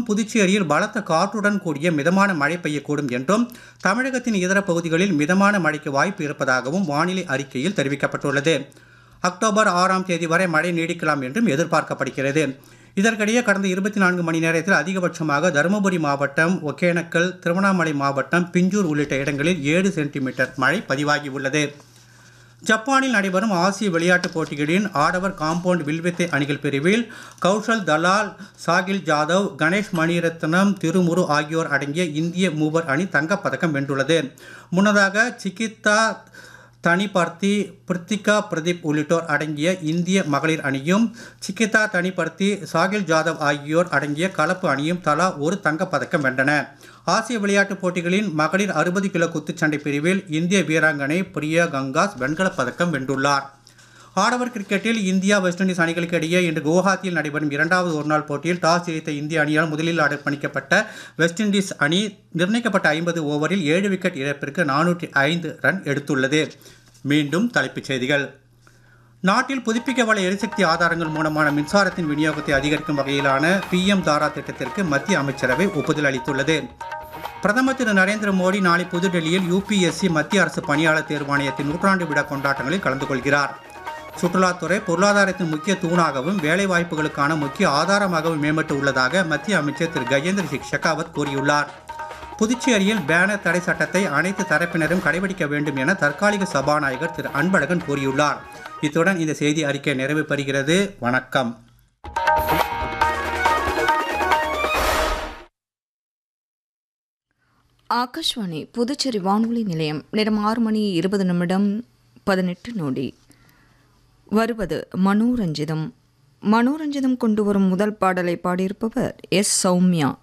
புதுச்சேரியில் பலத்த காற்றுடன் கூடிய மிதமான மழை பெய்யக்கூடும் என்றும் தமிழகத்தின் இதர பகுதிகளில் மிதமான மழைக்கு வாய்ப்பு இருப்பதாகவும் வானிலை அறிக்கையில் தெரிவிக்கப்பட்டுள்ளது அக்டோபர் ஆறாம் தேதி வரை மழை நீடிக்கலாம் என்றும் எதிர்பார்க்கப்படுகிறது இதற்கிடையே கடந்த இருபத்தி நான்கு மணி நேரத்தில் அதிகபட்சமாக தருமபுரி மாவட்டம் ஒகேனக்கல் திருவண்ணாமலை மாவட்டம் பிஞ்சூர் உள்ளிட்ட இடங்களில் ஏழு சென்டிமீட்டர் மழை பதிவாகியுள்ளது ஜப்பானில் நடைபெறும் ஆசிய விளையாட்டுப் போட்டிகளின் ஆடவர் காம்பவுண்ட் வில்வித்தை அணிகள் பிரிவில் கௌஷல் தலால் சாகில் ஜாதவ் கணேஷ் மணிரத்னம் திருமுரு ஆகியோர் அடங்கிய இந்திய மூவர் அணி தங்கப்பதக்கம் வென்றுள்ளது முன்னதாக சிகித்தா தனிபர்த்தி பிருத்திகா பிரதீப் உள்ளிட்டோர் அடங்கிய இந்திய மகளிர் அணியும் சிக்கிதா தனிபர்த்தி சாகில் ஜாதவ் ஆகியோர் அடங்கிய கலப்பு அணியும் தலா ஒரு தங்கப்பதக்கம் வென்றன ஆசிய விளையாட்டுப் போட்டிகளின் மகளிர் அறுபது கிலோ குத்துச்சண்டை பிரிவில் இந்திய வீராங்கனை பிரியா கங்காஸ் வெண்கலப் பதக்கம் வென்றுள்ளார் ஆடவர் கிரிக்கெட்டில் இந்தியா வெஸ்ட் இண்டீஸ் அணிகளுக்கு இடையே இன்று குவஹாத்தியில் நடைபெறும் இரண்டாவது ஒருநாள் போட்டியில் டாஸ் ஜெயித்த இந்திய அணியால் முதலில் அர்ப்பணிக்கப்பட்ட வெஸ்ட் இண்டீஸ் அணி நிர்ணயிக்கப்பட்ட ஐம்பது ஓவரில் ஏழு விக்கெட் இழப்பிற்கு நானூற்றி ஐந்து ரன் எடுத்துள்ளது மீண்டும் தலைப்புச் செய்திகள் நாட்டில் புதுப்பிக்கவல்ல எரிசக்தி ஆதாரங்கள் மூலமான மின்சாரத்தின் விநியோகத்தை அதிகரிக்கும் வகையிலான பிஎம் தாரா திட்டத்திற்கு மத்திய அமைச்சரவை ஒப்புதல் அளித்துள்ளது பிரதமர் திரு நரேந்திர மோடி நாளை புதுடெல்லியில் யூபிஎஸ்சி மத்திய அரசு பணியாளர் தேர்வாணையத்தின் நூற்றாண்டு விழா கொண்டாட்டங்களில் கலந்து கொள்கிறார் சுற்றுலாத்துறை பொருளாதாரத்தின் முக்கிய தூணாகவும் வேலைவாய்ப்புகளுக்கான முக்கிய ஆதாரமாகவும் மேம்பட்டு உள்ளதாக மத்திய அமைச்சர் திரு கஜேந்திர சிங் ஷெகாவத் கூறியுள்ளார் புதுச்சேரியில் பேனர் தடை சட்டத்தை அனைத்து தரப்பினரும் கடைபிடிக்க வேண்டும் என தற்காலிக சபாநாயகர் திரு அன்பழகன் கூறியுள்ளார் இத்துடன் இந்த செய்தி அறிக்கை நிறைவு பெறுகிறது வணக்கம் ஆகாஷ்வாணி புதுச்சேரி வானொலி நிலையம் நேரம் ஆறு மணி இருபது நிமிடம் பதினெட்டு நொடி வருவது மனோரஞ்சிதம் மனோரஞ்சிதம் கொண்டு வரும் முதல் பாடலை பாடியிருப்பவர் எஸ் சௌமியா